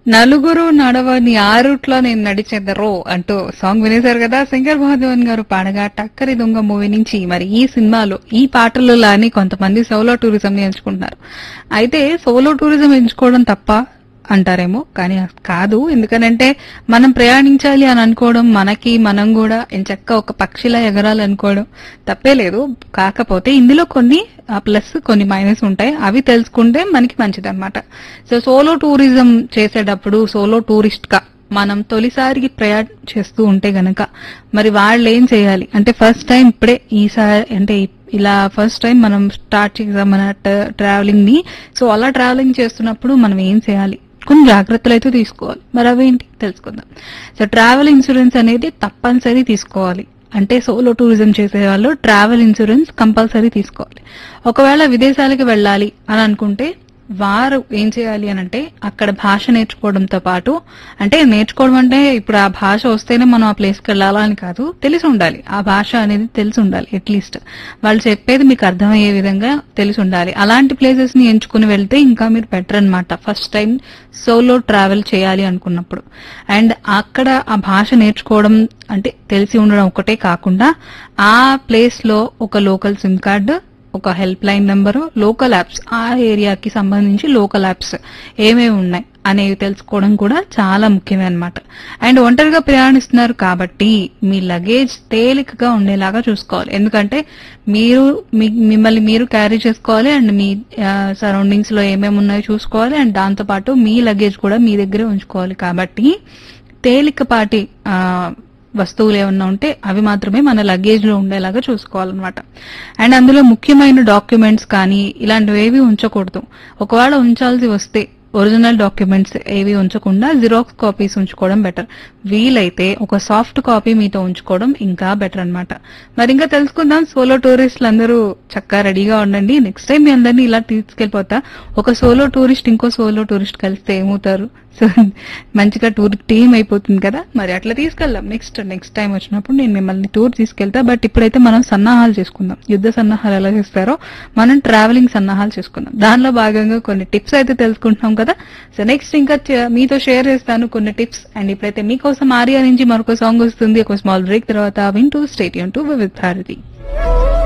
నలుగురు నడవని ఆ రూట్ లో నేను నడిచెదరో అంటూ సాంగ్ వినేశారు కదా శంకర్ మహాదేవన్ గారు పాడగా టక్కరి దొంగ మూవీ నుంచి మరి ఈ సినిమాలో ఈ పాటలు లాని కొంతమంది సోలో టూరిజం ని ఎంచుకుంటున్నారు అయితే సోలో టూరిజం ఎంచుకోవడం తప్ప అంటారేమో కానీ అది కాదు ఎందుకనంటే మనం ప్రయాణించాలి అని అనుకోవడం మనకి మనం కూడా ఎంచక్క ఒక పక్షిలా ఎగరాలనుకోవడం తప్పే లేదు కాకపోతే ఇందులో కొన్ని ప్లస్ కొన్ని మైనస్ ఉంటాయి అవి తెలుసుకుంటే మనకి మంచిది అనమాట సో సోలో టూరిజం చేసేటప్పుడు సోలో టూరిస్ట్ గా మనం తొలిసారికి ప్రయాణం చేస్తూ ఉంటే గనక మరి వాళ్ళు ఏం చేయాలి అంటే ఫస్ట్ టైం ఇప్పుడే ఈసారి అంటే ఇలా ఫస్ట్ టైం మనం స్టార్ట్ చేసాం మన ట్రావెలింగ్ ని సో అలా ట్రావెలింగ్ చేస్తున్నప్పుడు మనం ఏం చేయాలి కొన్ని జాగ్రత్తలు అయితే తీసుకోవాలి మరి అవేంటి తెలుసుకుందాం సో ట్రావెల్ ఇన్సూరెన్స్ అనేది తప్పనిసరి తీసుకోవాలి అంటే సోలో టూరిజం చేసే వాళ్ళు ట్రావెల్ ఇన్సూరెన్స్ కంపల్సరీ తీసుకోవాలి ఒకవేళ విదేశాలకు వెళ్ళాలి అని అనుకుంటే వారు ఏం చేయాలి అని అంటే అక్కడ భాష నేర్చుకోవడంతో పాటు అంటే నేర్చుకోవడం అంటే ఇప్పుడు ఆ భాష వస్తేనే మనం ఆ ప్లేస్కి వెళ్ళాలా అని కాదు తెలిసి ఉండాలి ఆ భాష అనేది తెలిసి ఉండాలి అట్లీస్ట్ వాళ్ళు చెప్పేది మీకు అర్థమయ్యే విధంగా తెలిసి ఉండాలి అలాంటి ప్లేసెస్ ని ఎంచుకుని వెళ్తే ఇంకా మీరు బెటర్ అన్నమాట ఫస్ట్ టైం సోలో ట్రావెల్ చేయాలి అనుకున్నప్పుడు అండ్ అక్కడ ఆ భాష నేర్చుకోవడం అంటే తెలిసి ఉండడం ఒకటే కాకుండా ఆ ప్లేస్ లో ఒక లోకల్ సిమ్ కార్డు ఒక help line number local apps ఆ ఏరియాకి సంబంధించి లోకల్ యాప్స్ ఏమేమి ఉన్నాయి అనేవి తెలుసుకోవడం కూడా చాలా ముఖ్యమే అనమాట అండ్ ఒంటరిగా ప్రయాణిస్తున్నారు కాబట్టి మీ లగేజ్ తేలికగా ఉండేలాగా చూసుకోవాలి ఎందుకంటే మీరు మీ- మిమ్మల్ని మీరు క్యారీ చేసుకోవాలి అండ్ మీ సరౌండింగ్స్ లో ఏమేమి ఉన్నాయో చూసుకోవాలి అండ్ దాంతో పాటు మీ లగేజ్ కూడా మీ దగ్గరే ఉంచుకోవాలి కాబట్టి తేలికపాటి ఆ, వస్తువులు ఏమన్నా ఉంటే అవి మాత్రమే మన లగేజ్ లో ఉండేలాగా చూసుకోవాలన్నమాట అండ్ అందులో ముఖ్యమైన డాక్యుమెంట్స్ కానీ ఇలాంటివి ఏవి ఉంచకూడదు ఒకవేళ ఉంచాల్సి వస్తే ఒరిజినల్ డాక్యుమెంట్స్ ఏవి ఉంచకుండా జిరాక్స్ కాపీస్ ఉంచుకోవడం బెటర్ వీలైతే ఒక సాఫ్ట్ కాపీ మీతో ఉంచుకోవడం ఇంకా బెటర్ అన్నమాట మరి ఇంకా తెలుసుకుందాం సోలో టూరిస్టులు అందరూ చక్కగా రెడీగా ఉండండి నెక్స్ట్ టైం మీ అందరినీ ఇలా తీసుకెళ్ళిపోతా ఒక సోలో టూరిస్ట్ ఇంకో సోలో టూరిస్ట్ కలిస్తే ఏమవుతారు సో మంచిగా టూర్ టీమ్ అయిపోతుంది కదా మరి అట్లా తీసుకెళ్దాం నెక్స్ట్ నెక్స్ట్ టైం వచ్చినప్పుడు నేను మిమ్మల్ని టూర్ తీసుకెళ్తా బట్ ఇప్పుడైతే మనం సన్నాహాలు చేసుకుందాం యుద్ధ సన్నాహాలు ఎలా చేస్తారో మనం ట్రావెలింగ్ సన్నాహాలు చేసుకుందాం దానిలో భాగంగా కొన్ని టిప్స్ అయితే తెలుసుకుంటున్నాం కదా సో నెక్స్ట్ ఇంకా చ- మీతో షేర్ చేస్తాను కొన్ని టిప్స్ అండ్ ఇప్పుడైతే మీకోసం ఆర్యా నుంచి మరొక సాంగ్ వస్తుంది ఒక స్మాల్ బ్రేక్ తర్వాత వింటూ స్టేడియం టు విత్ భారతి